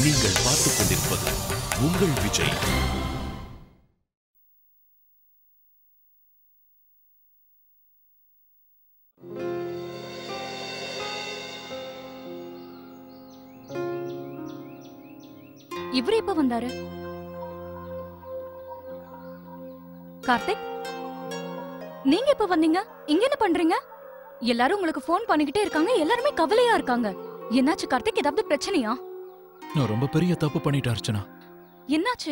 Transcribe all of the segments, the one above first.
நீங்கள் பார்த்துக் கொண்டிருப்பது உங்கள் விஜய் இவரு எப்ப வந்தாரு கார்த்திக் நீங்க எப்ப வந்தீங்க இங்க என்ன பண்றீங்க எல்லாரும் உங்களுக்கு ஃபோன் பண்ணிக்கிட்டே இருக்காங்க எல்லாருமே கவலையா இருக்காங்க என்னாச்சு கார்த்திக் ஏதாவது பிரச்சனையா நான் ரொம்ப பெரிய தப்பு பண்ணிட்டேன் அர்ச்சனா என்னாச்சு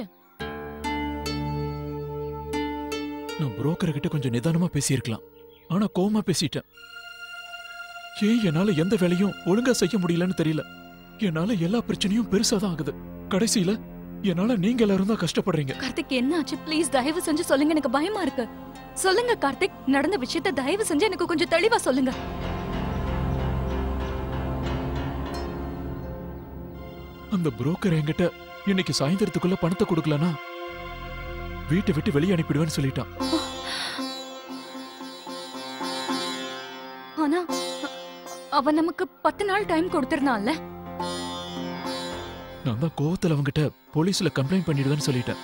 நான் புரோக்கர் கிட்ட கொஞ்சம் நிதானமா பேசியிருக்கலாம் ஆனா கோவமா பேசிட்டேன் ஏன் என்னால எந்த வேலையும் ஒழுங்கா செய்ய முடியலன்னு தெரியல என்னால எல்லா பிரச்சனையும் பெருசா தான் ஆகுது கடைசியில என்னால நீங்க எல்லாரும் தான் கஷ்டப்படுறீங்க கார்த்திக் என்னாச்சு ப்ளீஸ் தயவு செஞ்சு சொல்லுங்க எனக்கு பயமா இருக்கு சொல்லுங்க கார்த்திக் நடந்த விஷயத்த தயவு செஞ்சு எனக்கு கொஞ்சம் தெளிவா சொல்லுங்க அந்த புரோக்கர் என்கிட்ட இன்னைக்கு சாயந்தரத்துக்குள்ள பணத்தை கொடுக்கலனா வீட்டை விட்டு வெளியே அனுப்பிடுவேன்னு சொல்லிட்டான் ஆனா அ- அவன் நமக்கு பத்து நாள் டைம் கொடுத்திருந்தான்ல நான் தான் கோவத்துல அவன்கிட்ட போலீஸ்ல கம்ப்ளைண்ட் பண்ணிடுவேன்னு சொல்லிட்டேன்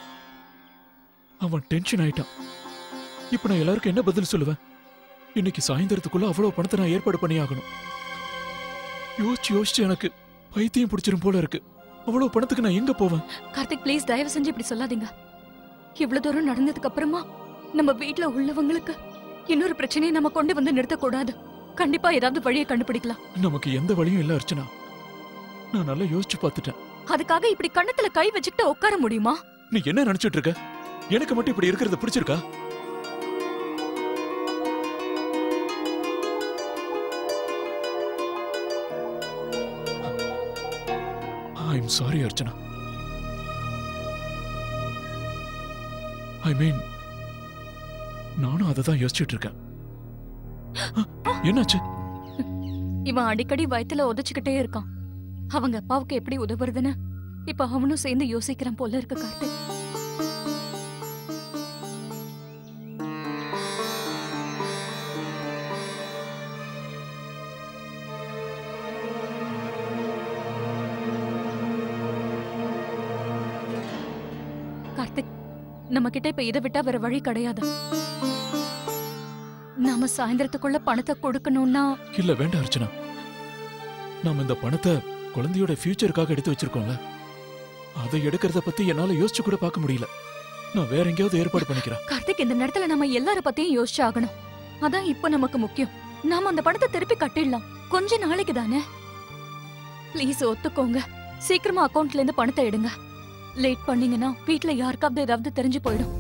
அவன் டென்ஷன் ஆயிட்டான் இப்ப நான் எல்லாருக்கும் என்ன பதில் சொல்லுவேன் இன்னைக்கு சாயந்தரத்துக்குள்ள அவ்வளவு பணத்தை நான் ஏற்பாடு பண்ணி ஆகணும் யோசிச்சு யோசிச்சு எனக்கு பைத்தியம் பிடிச்சிரும் போல இருக்கு அவ்வளவு பணத்துக்கு நான் எங்க போவேன் கார்த்திக் ப்ளீஸ் தயவு செஞ்சு இப்படி சொல்லாதீங்க இவ்வளவு தூரம் நடந்ததுக்கு அப்புறமா நம்ம வீட்ல உள்ளவங்களுக்கு இன்னொரு பிரச்சனையை நம்ம கொண்டு வந்து நிறுத்தக்கூடாது கண்டிப்பா ஏதாவது வழியை கண்டுபிடிக்கலாம் நமக்கு எந்த வழியும் இல்ல அர்ச்சனா நான் நல்லா யோசிச்சு பார்த்துட்டேன் அதுக்காக இப்படி கண்ணத்துல கை வச்சுக்கிட்டு உட்கார முடியுமா நீ என்ன நினைச்சிட்டு இருக்க எனக்கு மட்டும் இப்படி இருக்கிறது பிடிச்சிருக்கா I'm sorry Archana I mean நானும் அதை தான் யோசிச்சுட்டு இருக்கேன் அ, என்னாச்சு இவன் அடிக்கடி வயித்துல உதச்சுக்கிட்டே இருக்கான் அவங்க அப்பாவுக்கு எப்படி உதவுறதுன்னு இப்ப அவனும் சேர்ந்து யோசிக்கிறான் போல இருக்கு கார்த்திக் கார்த்திக் நம்ம கிட்ட இப்ப இதை விட்டா வேற வழி கிடையாது நாம சாயந்தரத்துக்குள்ள பணத்தை கொடுக்கணும்னா இல்ல வேண்டாம் அர்ச்சனா நாம இந்த பணத்தை குழந்தையோட ஃபியூச்சருக்காக எடுத்து வச்சிருக்கோம்ல அதை எடுக்கிறத பத்தி என்னால யோசிச்சு கூட பார்க்க முடியல நான் வேற எங்கேயாவது ஏற்பாடு பண்ணிக்கிறேன் கார்த்திக் இந்த நேரத்துல நம்ம எல்லார பத்தியும் யோசிச்சு ஆகணும் அதான் இப்ப நமக்கு முக்கியம் நாம அந்த படத்தை திருப்பி கட்டிடலாம் கொஞ்ச நாளைக்கு தானே ப்ளீஸ் ஒத்துக்கோங்க சீக்கிரமா அக்கவுண்ட்ல இருந்து பணத்தை எடுங்க லேட் பண்ணீங்கன்னா வீட்ல யாருக்காவது ஏதாவது தெரிஞ்சு போயிடும்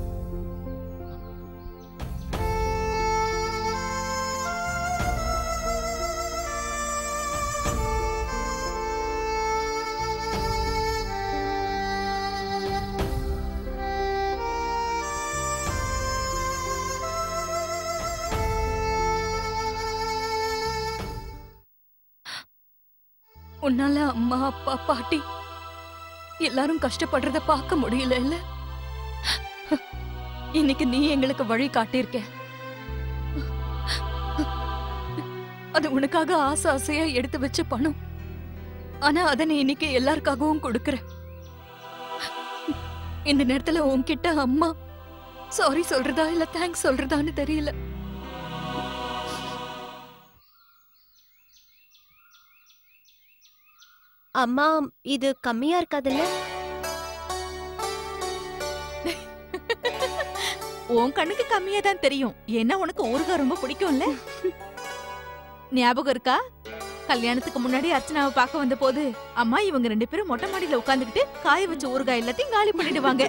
உன்னால அம்மா அப்பா பாட்டி எல்லாரும் கஷ்டப்படுறத பார்க்க முடியல இல்ல இன்னைக்கு நீ எங்களுக்கு வழி காட்டியிருக்க அது உனக்காக ஆசை ஆசையா எடுத்து வச்ச பணம் ஆனா அத நீ இன்னைக்கு எல்லாருக்காகவும் கொடுக்கற இந்த நேரத்துல உன்கிட்ட அம்மா சாரி சொல்றதா இல்ல தேங்க்ஸ் சொல்றதான்னு தெரியல அம்மா இது கம்மியா இருக்காதுல்ல உன் கண்ணுக்கு கம்மியா தான் தெரியும் ஏன்னா உனக்கு ஊறுகாய் ரொம்ப பிடிக்கும்ல ஞாபகம் இருக்கா கல்யாணத்துக்கு முன்னாடி அர்ச்சனாவை பார்க்க வந்த போது அம்மா இவங்க ரெண்டு பேரும் மொட்டை மாடியில உட்காந்துக்கிட்டு காய வச்ச ஊறுகாய் எல்லாத்தையும் காலி பண்ணிடுவாங்க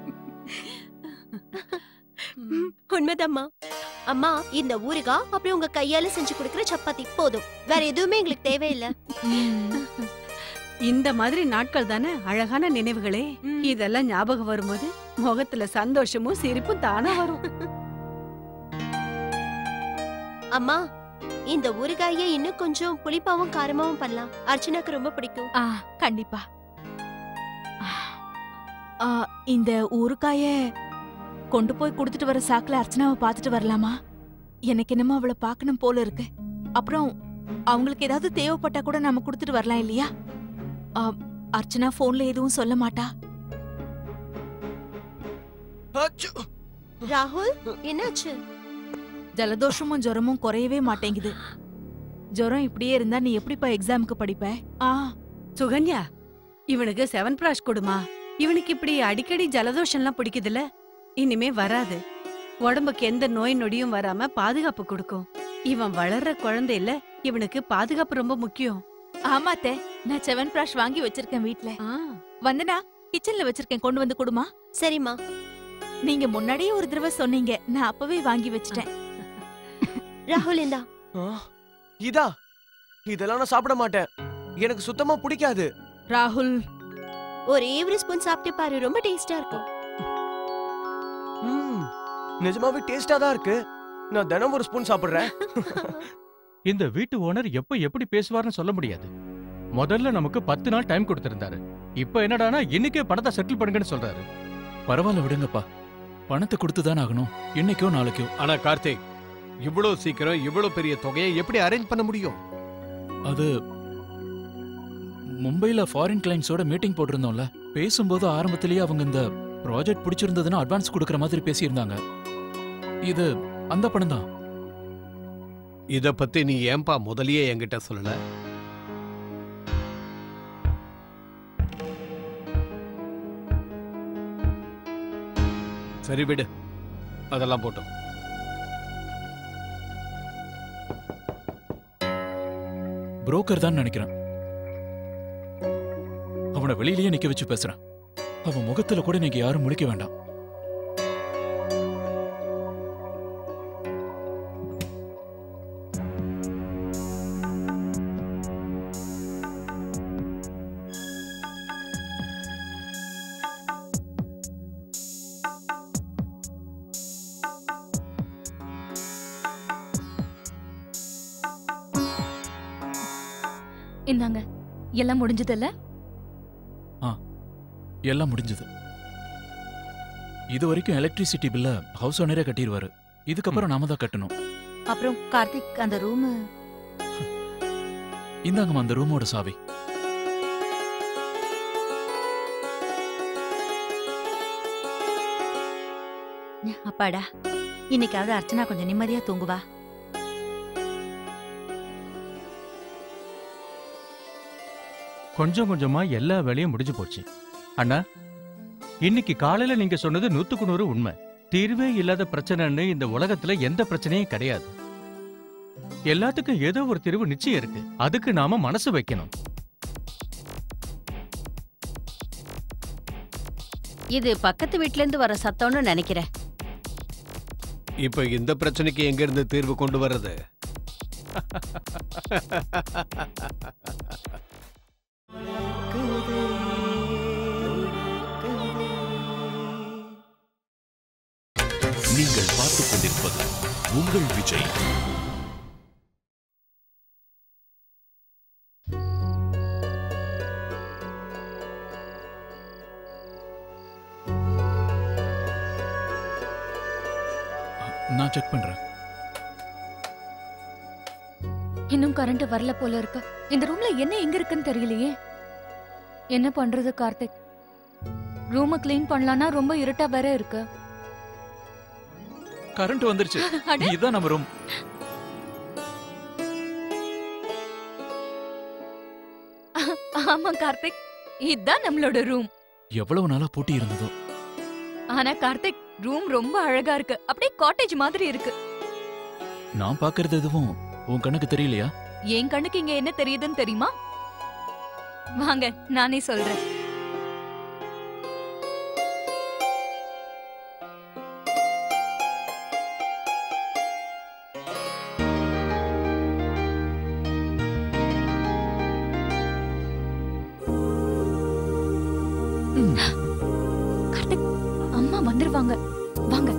உண்மைதாம்மா அம்மா இந்த ஊறுகாய் அப்புறம் உங்க கையால செஞ்சு கொடுக்கிற சப்பாத்தி போதும் வேற எதுவுமே எங்களுக்கு தேவையில்லை இந்த மாதிரி நாட்கள் தானே அழகான நினைவுகளே ம். இதெல்லாம் ஞாபகம் வரும்போது முகத்துல சந்தோஷமும் சிரிப்பும் தானா வரும் அம்மா இந்த ஊறுகாயை இன்னும் கொஞ்சம் புளிப்பாவும் காரமாவும் பண்ணலாம் அர்ச்சனாக்கு ரொம்ப பிடிக்கும் ஆ கண்டிப்பா ஆ, இந்த ஊறுகாய கொண்டு போய் கொடுத்துட்டு வர சாக்குல அர்ச்சனாவை பார்த்துட்டு வரலாமா எனக்கு என்னமோ அவளை பார்க்கணும் போல இருக்கு அப்புறம் அவங்களுக்கு ஏதாவது தேவைப்பட்டா கூட நாம கொடுத்துட்டு வரலாம் இல்லையா ஆ, அர்ச்சனா போன்ல எதுவும் சொல்ல மாட்டா அச்சோ! ராகுல் என்னாச்சு ஜலதோஷமும் ஜுரமும் குறையவே மாட்டேங்குது ஜுரம் இப்படியே இருந்தா நீ எப்படிப்பா எக்ஸாமுக்கு படிப்ப ஆ சுகன்யா இவனுக்கு செவன் பிராஷ் கொடுமா இவனுக்கு இப்படி அடிக்கடி ஜலதோஷம்லாம் பிடிக்குதுல இனிமே வராது உடம்புக்கு எந்த நோய் நொடியும் வராம பாதுகாப்பு கொடுக்கும் இவன் வளர்ற குழந்தை இல்ல இவனுக்கு பாதுகாப்பு ரொம்ப முக்கியம் ஆமாத்தே நான் செவன் பிராஷ் வாங்கி வச்சிருக்கேன் வீட்ல ஆ, வந்தனா கிச்சன்ல வச்சிருக்கேன் கொண்டு வந்து கொடுமா சரிம்மா நீங்க முன்னாடியே ஒரு தடவை சொன்னீங்க நான் அப்பவே வாங்கி வச்சிட்டேன் ராகுல் இந்தா ஆ, இதா இதெல்லாம் நான் சாப்பிட மாட்டேன் எனக்கு சுத்தமா பிடிக்காது ராகுல் ஒரே ஒரு ஸ்பூன் சாப்பிட்டு பாரு ரொம்ப டேஸ்டா இருக்கும் ம், நிஜமாவே டேஸ்டா தான் இருக்கு நான் தினம் ஒரு ஸ்பூன் சாப்பிடுறேன் இந்த வீட்டு ஓனர் எப்ப எப்படி பேசுவார்னு சொல்ல முடியாது முதல்ல நமக்கு பத்து நாள் டைம் கொடுத்திருந்தாரு இப்ப என்னடானா இன்னைக்கே பணத்தை செட்டில் பண்ணுங்கன்னு சொல்றாரு பரவாயில்ல விடுங்கப்பா பணத்தை கொடுத்து தானே ஆகணும் இன்னைக்கோ நாளைக்கோ ஆனா கார்த்திக் இவ்வளவு சீக்கிரம் இவ்வளவு பெரிய தொகையை எப்படி அரேஞ்ச் பண்ண முடியும் அது மும்பைல ஃபாரின் கிளைண்ட்ஸோட மீட்டிங் போட்டிருந்தோம்ல பேசும்போது ஆரம்பத்திலேயே அவங்க இந்த ப்ராஜெக்ட் பிடிச்சிருந்ததுன்னா அட்வான்ஸ் கொடுக்கற மாதிரி பேசியிருந்தாங்க இது அந்த பணம் தான் இத பத்தி நீ ஏன்பா முதலியே என்கிட்ட சொல்லல சரி விடு அதெல்லாம் போட்டோம் புரோக்கர் தான் நினைக்கிறேன் அவனை வெளியிலேயே நிக்க வச்சு பேசுறேன் அவன் முகத்துல கூட நீங்க யாரும் முழிக்க வேண்டாம் இந்தாங்க எல்லாம் முடிஞ்சதில்ல எல்லாம் முடிஞ்சது இது வரைக்கும் எலக்ட்ரிசிட்டி பில்ல ஹவுஸ் ஓனரே கட்டிடுவாரு இதுக்கப்புறம் நாம தான் கட்டணும் அப்புறம் கார்த்திக் அந்த ரூம் இந்தாங்கம்மா அந்த ரூமோட சாவி அப்பாடா இன்னைக்காவது அர்ச்சனா கொஞ்சம் நிம்மதியா தூங்குவா கொஞ்சம் கொஞ்சமா எல்லா வேலையும் முடிஞ்சு போச்சு அண்ணா இன்னைக்கு காலையில நீங்க சொன்னது நூத்துக்கு நூறு உண்மை தீர்வே இல்லாத பிரச்சனைன்னு இந்த உலகத்துல எந்த பிரச்சனையும் கிடையாது எல்லாத்துக்கும் ஏதோ ஒரு தீர்வு நிச்சயம் இருக்கு அதுக்கு நாம மனசு வைக்கணும் இது பக்கத்து வீட்ல இருந்து வர சத்தம்னு நினைக்கிறேன் இப்ப இந்த பிரச்சனைக்கு எங்க இருந்து தீர்வு கொண்டு வர்றது நீங்கள் பார்த்துக் கொண்டிருப்பது உங்கள் விஜய் நான் செக் பண்றேன் இன்னும் கரண்ட் வரல போல இருக்கு இந்த ரூம்ல என்ன எங்க இருக்குன்னு தெரியலையே என்ன பண்றது கார்த்திக் ரூம க்ளீன் பண்ணலாம்னா ரொம்ப இருட்டா வேற இருக்கு கரண்ட் வந்துருச்சு அட. இதுதான் நம்ம ரூம் ஆமா கார்த்திக் இதுதான் நம்மளோட ரூம் எவ்வளவு நாளா பூட்டி இருந்ததோ ஆனா கார்த்திக் ரூம் ரொம்ப அழகா இருக்கு அப்படியே காட்டேஜ் மாதிரி இருக்கு நான் பாக்குறது எதுவும் உன் கண்ணுக்கு தெரியலையா என் கண்ணுக்கு இங்க என்ன தெரியுதுன்னு தெரியுமா வாங்க நானே சொல்றேன் கார்த்திக் அம்மா வந்துருவாங்க வாங்க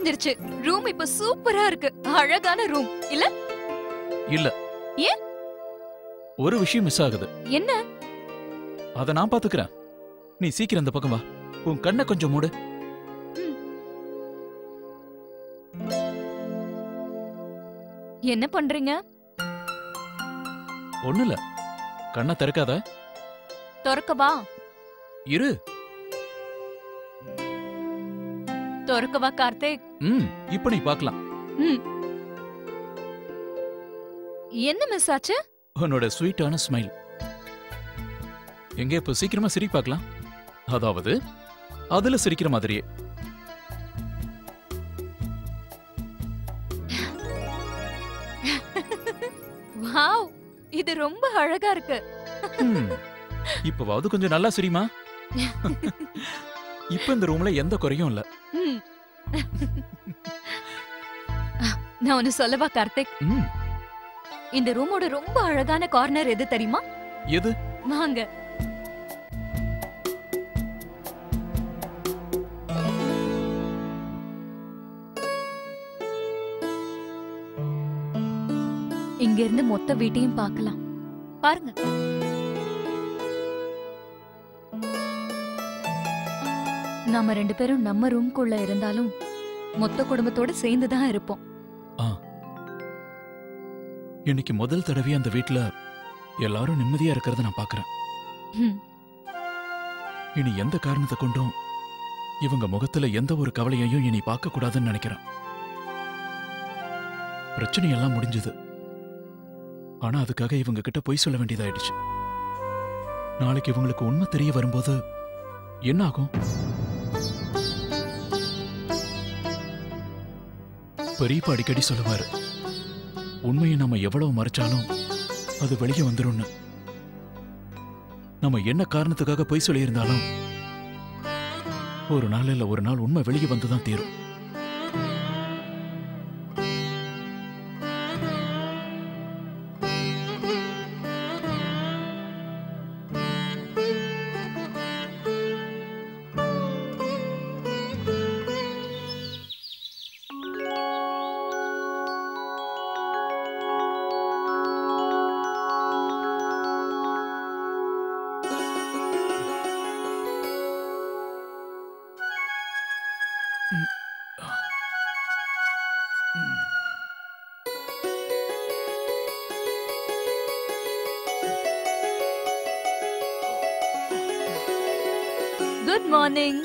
முடிஞ்சிருச்சு ரூம் இப்ப சூப்பரா இருக்கு அழகான ரூம் இல்ல இல்ல ஏன்? ஒரு விஷயம் மிஸ் ஆகுது என்ன அத நான் பாத்துக்கிறேன் நீ சீக்கிரம் இந்த பக்கம் வா உன் கண்ணை கொஞ்சம் மூடு என்ன பண்றீங்க ஒண்ணு இல்ல கண்ணை திறக்காத திறக்கவா இரு திறக்கவா கார்த்திக் ம் இப்ப நீ பார்க்கலாம் ம். என்ன மிஸ் ஆச்சு உன்னோட ஸ்வீட்டான ஸ்மைல் எங்க இப்ப சீக்கிரமா சிரி பார்க்கலாம் அதாவது அதுல சிரிக்கிற மாதிரியே வாவ் இது ரொம்ப அழகா இருக்கு ம், இப்பவாவது கொஞ்சம் நல்லா சிரிமா இப்ப இந்த ரூம்ல எந்த குறையும் இல்ல ம். நான் ஒன்னு சொல்லவா கார்த்திக் ம், இந்த ரூமோட ரொம்ப அழகான கார்னர் எது தெரியுமா எது வாங்க இங்க இருந்து மொத்த வீட்டையும் பார்க்கலாம் பாருங்க நாம ரெண்டு பேரும் நம்ம ரூம்குள்ள இருந்தாலும் மொத்த குடும்பத்தோட சேர்ந்து தான் இருப்போம் இன்னைக்கு முதல் தடவையா அந்த வீட்ல எல்லாரும் நிம்மதியா இருக்கிறத நான் பாக்குறேன் ஹம். இனி எந்த காரணத்தை கொண்டும் இவங்க முகத்துல எந்த ஒரு கவலையையும் இனி பார்க்க கூடாதுன்னு நினைக்கிறேன் பிரச்சனை எல்லாம் முடிஞ்சது ஆனா அதுக்காக இவங்க கிட்ட பொய் சொல்ல வேண்டியதாயிடுச்சு நாளைக்கு இவங்களுக்கு உண்மை தெரிய வரும்போது என்ன ஆகும் பெரியப்பா அடிக்கடி சொல்லுவாரு உண்மையை நம்ம எவ்வளவு மறைச்சாலும் அது வெளியே வந்துரும்னு நம்ம என்ன காரணத்துக்காக பொய் சொல்லியிருந்தாலும் ஒரு நாள் இல்ல ஒரு நாள் உண்மை வெளியே வந்துதான் தீரும் குட் மார்னிங்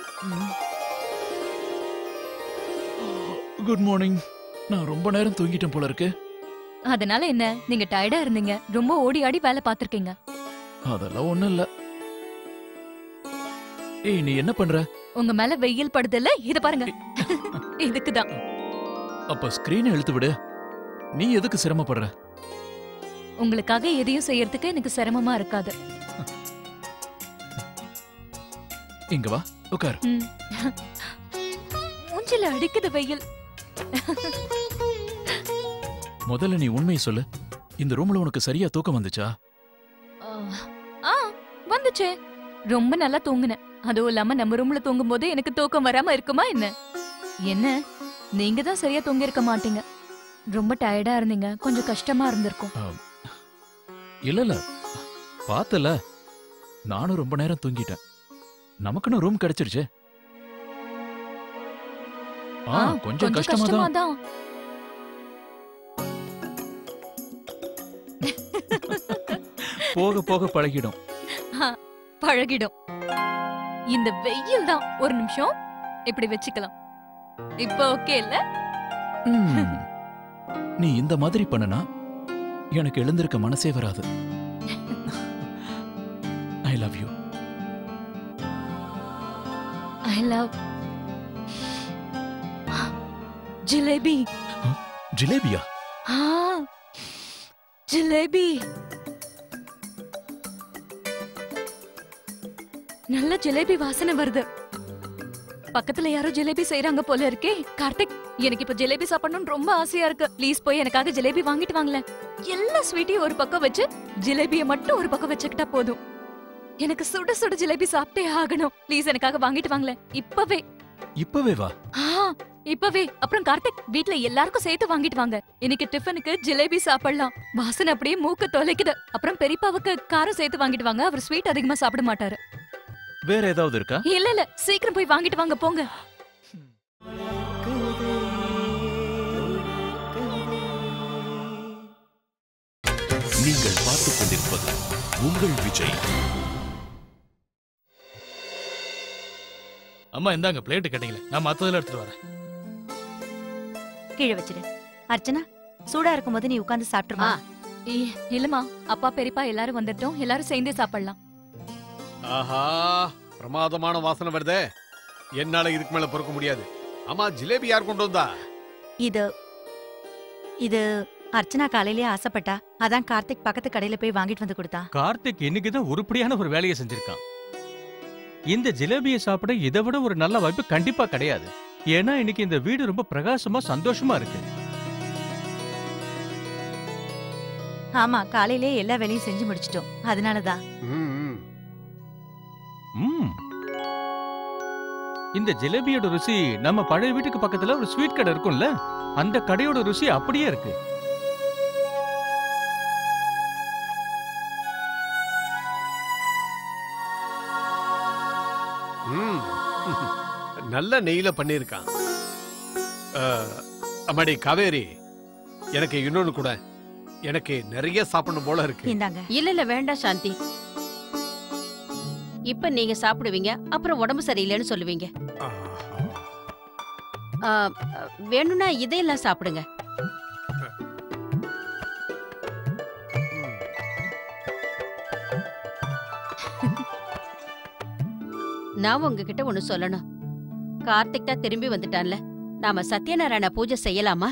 குட் மார்னிங் நான் ரொம்ப நேரம் தூங்கிட்டேன் போல இருக்கு அதனால என்ன நீங்க டயர்டா இருந்தீங்க ரொம்ப ஓடி ஆடி வேலை பார்த்திருக்கீங்க அதெல்லாம் ஒண்ணும் இல்ல ஏய் நீ என்ன பண்ற உங்க மேல வெயில் படுதுல்ல இத பாருங்க இதுக்குதான் அப்ப ஸ்கிரீனை இழுத்து விடு நீ எதுக்கு சிரமப்படுற உங்களுக்காக எதையும் செய்யறதுக்கு எனக்கு சிரமமா இருக்காது இங்க வா உட்கார் ம். மூஞ்சில அடிக்குது வெயில் முதல்ல நீ உண்மையை சொல்லு இந்த ரூம்ல உனக்கு சரியா தூக்கம் வந்துச்சா ஆ, ஆ வந்துச்சே ரொம்ப நல்லா தூங்குனேன் அதுவும் இல்லாம நம்ம ரூம்ல தூங்கும் போது எனக்கு தூக்கம் வராம இருக்குமா என்ன என்ன நீங்க தான் சரியா தூங்கி இருக்க மாட்டீங்க ரொம்ப டயர்டா இருந்தீங்க கொஞ்சம் கஷ்டமா இருந்திருக்கும் இல்ல இல்ல பார்த்தல நானும் ரொம்ப நேரம் தூங்கிட்டேன் நமக்குன்னு ரூம் கிடைச்சிருச்சே ஆ கொஞ்சம் கஷ்டமா தான் தான் போக போக பழகிடும் பழகிடும் இந்த வெயில் தான் ஒரு நிமிஷம் இப்படி வச்சுக்கலாம் இப்ப ஓகே இல்ல ம். நீ இந்த மாதிரி பண்ணனா எனக்கு எழுந்திருக்க மனசே வராது I love you I love jalebi ஜிலேபியா ஆ ஜிலேபி நல்ல ஜிலேபி வாசனை வருது பக்கத்துல யாரோ ஜிலேபி செய்றாங்க போல இருக்கே கார்த்திக் எனக்கு இப்ப ஜிலேபி சாப்பிடணும்னு ரொம்ப ஆசையா இருக்கு ப்ளீஸ் போய் எனக்காக ஜிலேபி வாங்கிட்டு வாங்களேன் எல்லா ஸ்வீட்டையும் ஒரு பக்கம் வச்சு ஜிலேபியை மட்டும் ஒரு பக்கம் வச்சுக்கிட்டா போதும் எனக்கு சுட சுட ஜிலேபி சாப்பிட்டே ஆகணும் ப்ளீஸ் எனக்காக வாங்கிட்டு வாங்களேன் இப்பவே இப்பவே வா ஆ, இப்பவே அப்புறம் கார்த்திக் வீட்ல எல்லாருக்கும் சேர்த்து வாங்கிட்டு வாங்க இன்னைக்கு டிஃபனுக்கு ஜிலேபி சாப்பிடலாம் வாசனை அப்படியே மூக்க தொலைக்குது அப்புறம் பெரியப்பாவுக்கு காரம் சேர்த்து வாங்கிட்டு வாங்க அவர் ஸ்வீட் அதிகமா சாப்பிட மாட்டாரு வேற ஏதாவது இருக்கா இல்ல இல்ல சீக்கிரம் போய் வாங்கிட்டு வாங்க போங்க நீங்கள் பார்த்துக் கொண்டிருப்பது உங்கள் விஜய் அம்மா இந்தாங்க பிளேட் கேட்டீங்களே நான் மத்ததெல்லாம் எடுத்துட்டு வரேன் கீழே வச்சிரு அர்ச்சனா சூடா இருக்கும்போது நீ உட்கார்ந்து சாப்பிட்டுருமா இ- இல்லம்மா அப்பா பெரியப்பா எல்லாரும் வந்துட்டோம் எல்லாரும் சேர்ந்தே சாப்பிடலாம் ஆஹா பிரமாதமான வாசனை வருதே என்னால இதுக்கு மேல பொறுக்க முடியாது ஆமா ஜிலேபி யார் கொண்டு வந்தா இது இது அர்ச்சனா காலையிலேயே ஆசைப்பட்டா அதான் கார்த்திக் பக்கத்து கடையில போய் வாங்கிட்டு வந்து கொடுத்தான் கார்த்திக் இன்னைக்கு தான் உருப்படியான ஒரு வேலையை செஞ்சிருக்கான் இந்த ஜிலேபியை சாப்பிட இதை விட ஒரு நல்ல வாய்ப்பு கண்டிப்பா கிடையாது ஏன்னா இன்னைக்கு இந்த வீடு ரொம்ப பிரகாசமா சந்தோஷமா இருக்கு ஆமா காலையிலேயே எல்லா வேலையும் செஞ்சு முடிச்சிட்டோம் அதனாலதான் ம், ம். ம். இந்த ஜிலேபியோட ருசி நம்ம பழைய வீட்டுக்கு பக்கத்துல ஒரு ஸ்வீட் கடை இருக்கும்ல அந்த கடையோட ருசி அப்படியே இருக்கு ம். நல்ல நெய்யில பண்ணிருக்கான் அம்மாடி காவேரி எனக்கு இன்னொன்னு கூட எனக்கு நிறைய சாப்பிடணும் போல இருக்கு இந்தாங்க இல்ல இல்ல வேண்டாம் சாந்தி இப்ப நீங்க சாப்பிடுவீங்க அப்புறம் உடம்பு சரியில்லைன்னு சொல்லுவீங்க ஆ, வேணும்னா இதையெல்லாம் சாப்பிடுங்க நான் உங்ககிட்ட ஒண்ணு சொல்லணும் கார்த்திக் தான் திரும்பி வந்துட்டான்ல நாம சத்யநாராயண பூஜை செய்யலாமா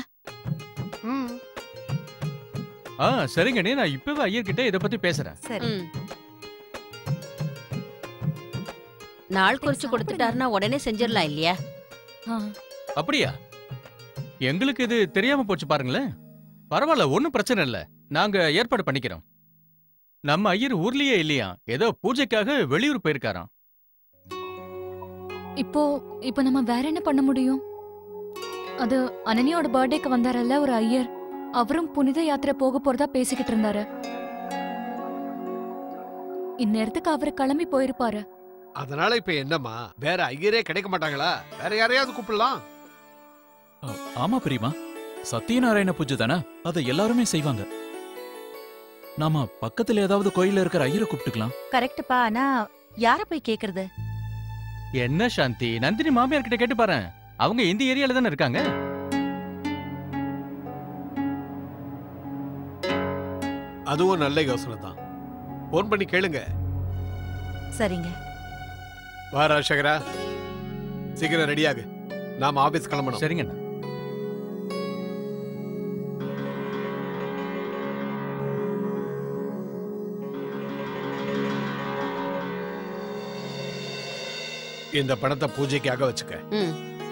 ஆ சரிங்கண்ணே நான் இப்பவே ஐயர்கிட்ட இதை பத்தி பேசுறேன் சரி ம். நாள் குறிச்சு கொடுத்துட்டாருன்னா உடனே செஞ்சிடலாம் இல்லையா ஆ, அப்படியா எங்களுக்கு இது தெரியாம போச்சு பாருங்களேன் பரவாயில்ல ஒண்ணும் பிரச்சனை இல்ல நாங்க ஏற்பாடு பண்ணிக்கிறோம் நம்ம ஐயர் ஊர்லயே இல்லையா ஏதோ பூஜைக்காக வெளியூர் போயிருக்காராம் இப்போ இப்போ நம்ம வேற என்ன பண்ண முடியும் அது அனன்யாவோட பர்த்டேக்கு வந்தாரல்ல ஒரு ஐயர் அவரும் புனித யாத்திரை போக போறதா பேசிக்கிட்டு இருந்தாரு இந்நேரத்துக்கு அவரு கிளம்பி போயிருப்பாரு அதனால இப்ப என்னம்மா வேற ஐயரே கிடைக்க மாட்டாங்களா வேற யாரையாவது கூப்பிடலாம் அ, ஆமா பெரியமா சத்யநாராயண பூஜை தானே அதை எல்லாருமே செய்வாங்க நாம பக்கத்துல ஏதாவது கோயில்ல இருக்கிற ஐயரை கூப்பிட்டுக்கலாம் கரெக்ட்பா ஆனா யார போய் கேக்குறது என்ன சாந்தி நந்தினி மாமியார் கிட்ட கேட்டு பாரு அவங்க இந்த ஏரியால தானே இருக்காங்க அதுவும் நல்ல யோசனை தான் போன் பண்ணி கேளுங்க சரிங்க வா ராஜசேகரா சீக்கிரம் ரெடியாகு நாம ஆபீஸ் கிளம்பணும் சரிங்கண்ணா இந்த பணத்தை பூஜைக்காக வச்சுக்க ம்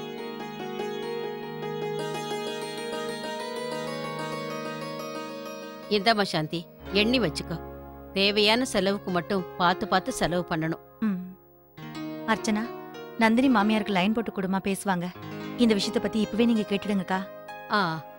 இந்தாம்மா சாந்தி எண்ணி வச்சுக்கோ தேவையான செலவுக்கு மட்டும் பார்த்து பார்த்து செலவு பண்ணணும் ம் அர்ச்சனா நந்தினி மாமியாருக்கு லைன் போட்டு கொடுமா பேசுவாங்க இந்த விஷயத்தை பத்தி இப்பவே நீங்க கேட்டுடுங்கக்கா ஆ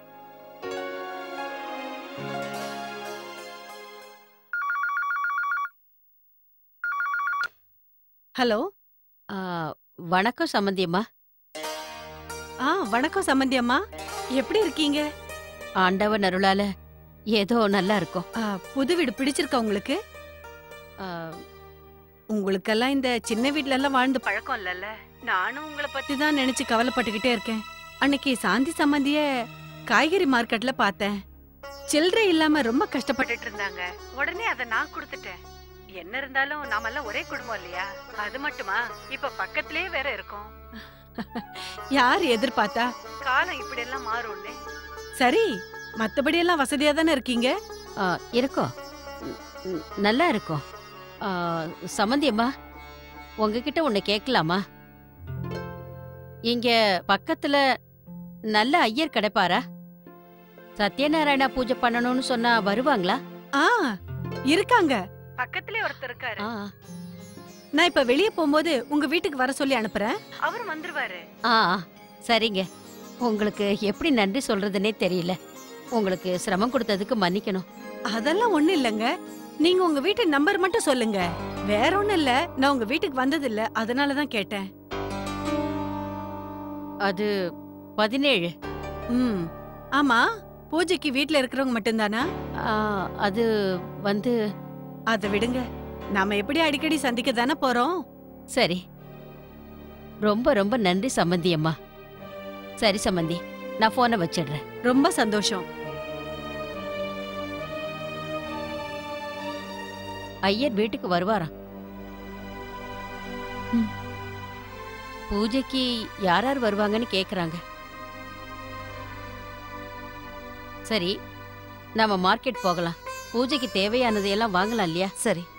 ஹலோ ஆ, வணக்கம் சம்மந்தியம்மா ஆ வணக்கம் சம்பந்தி அம்மா எப்படி இருக்கீங்க ஆண்டவன் அருளால ஏதோ நல்லா இருக்கும் ஆ, புது வீடு பிடிச்சிருக்கா உங்களுக்கு ஆ, உங்களுக்கெல்லாம் இந்த சின்ன வீட்ல எல்லாம் வாழ்ந்து பழக்கம் இல்லல்ல நானும் உங்களை பத்தி தான் நினைச்சு கவலைப்பட்டுக்கிட்டே இருக்கேன் அன்னைக்கு சாந்தி சம்பந்திய காய்கறி மார்க்கெட்ல பார்த்தேன் சில்லறை இல்லாம ரொம்ப கஷ்டப்பட்டுட்டு இருந்தாங்க உடனே அதை நான் கொடுத்துட்டேன் என்ன இருந்தாலும் நாமெல்லாம் ஒரே குடும்பம் இல்லையா அது மட்டுமா இப்ப பக்கத்திலேயே வேற இருக்கோம் யார் எதிர்பார்த்தா காலம் இப்படி எல்லாம் மாறும்னு சரி மத்தபடி எல்லாம் வசதியா தானே இருக்கீங்க ஆ, இருக்கும் ம், ம், நல்லா இருக்கும் ஆ, சம்மந்தியம்மா உங்ககிட்ட ஒண்ணு கேட்கலாமா இங்க பக்கத்துல நல்ல ஐயர் கிடைப்பாரா சத்யநாராயணா பூஜை பண்ணணும்னு சொன்னா வருவாங்களா ஆ இருக்காங்க பக்கத்திலே ஒருத்தர் இருக்காரு ஆ, நான் இப்ப வெளிய போகும்போது உங்க வீட்டுக்கு வர சொல்லி அனுப்புறேன் அவர் வந்துருவாரு ஆ ஆ, சரிங்க உங்களுக்கு எப்படி நன்றி சொல்றதுன்னே தெரியல உங்களுக்கு சிரமம் கொடுத்ததுக்கு மன்னிக்கணும் அதெல்லாம் ஒண்ணு இல்லைங்க நீங்க உங்க வீட்டு நம்பர் மட்டும் சொல்லுங்க வேற ஒண்ணும் இல்ல நான் உங்க வீட்டுக்கு வந்தது இல்ல அதனாலதான் கேட்டேன் அது பதினேழு ம் ஆமா பூஜைக்கு வீட்ல இருக்கிறவங்க மட்டும்தானா ஆ, அது வந்து அத விடுங்க நாம எப்படி அடிக்கடி சந்திக்க தானே போறோம் சரி ரொம்ப ரொம்ப நன்றி சம்மந்தி அம்மா சரி சம்மந்தி நான் போனை வச்சிடுறேன் ரொம்ப சந்தோஷம் ஐயர் வீட்டுக்கு வருவாராம் ம். பூஜைக்கு யார் யார் வருவாங்கன்னு கேக்குறாங்க சரி நாம மார்க்கெட் போகலாம் பூஜைக்கு தேவையானதையெல்லாம் வாங்கலாம் இல்லையா சரி